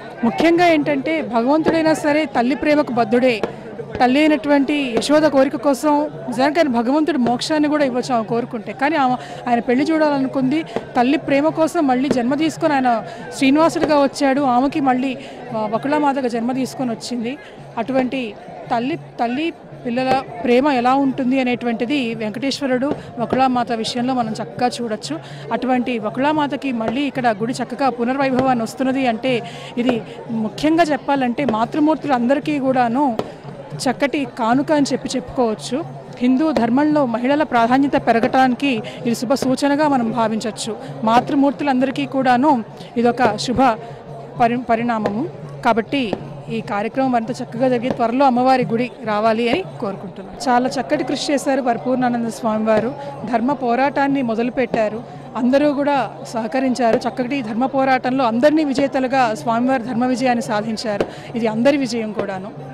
ముఖ్యంగా ఏంటంటే భగవంతుడైనా సరే తల్లి ప్రేమకు బద్ధుడే తల్లి అయినటువంటి యశోద కోరిక కోసం నిజానికి ఆయన భగవంతుడు మోక్షాన్ని కూడా ఇవ్వచ్చు ఆమె కోరుకుంటే కానీ ఆమె ఆయన పెళ్లి చూడాలనుకుంది తల్లి ప్రేమ కోసం మళ్ళీ జన్మ తీసుకొని ఆయన శ్రీనివాసుడిగా వచ్చాడు ఆమెకి మళ్ళీ వకుళమాతగా జన్మ తీసుకొని వచ్చింది అటువంటి తల్లి తల్లి పిల్లల ప్రేమ ఎలా ఉంటుంది అనేటువంటిది వెంకటేశ్వరుడు వకుళామాత విషయంలో మనం చక్కగా చూడొచ్చు అటువంటి వకుళామాతకి మళ్ళీ ఇక్కడ గుడి చక్కగా పునర్వైభవాన్ని వస్తున్నది అంటే ఇది ముఖ్యంగా చెప్పాలంటే మాతృమూర్తులు అందరికీ కూడాను చక్కటి కానుక అని చెప్పి చెప్పుకోవచ్చు హిందూ ధర్మంలో మహిళల ప్రాధాన్యత పెరగటానికి ఇది శుభ సూచనగా మనం భావించవచ్చు మాతృమూర్తులందరికీ కూడాను ఇదొక శుభ పరి పరిణామము కాబట్టి ఈ కార్యక్రమం అంతా చక్కగా జరిగి త్వరలో అమ్మవారి గుడి రావాలి అని కోరుకుంటున్నాను చాలా చక్కటి కృషి చేశారు పరిపూర్ణానంద స్వామివారు ధర్మ పోరాటాన్ని మొదలుపెట్టారు అందరూ కూడా సహకరించారు చక్కటి ధర్మ పోరాటంలో అందరినీ విజేతలుగా స్వామివారి ధర్మ విజయాన్ని సాధించారు ఇది అందరి విజయం కూడాను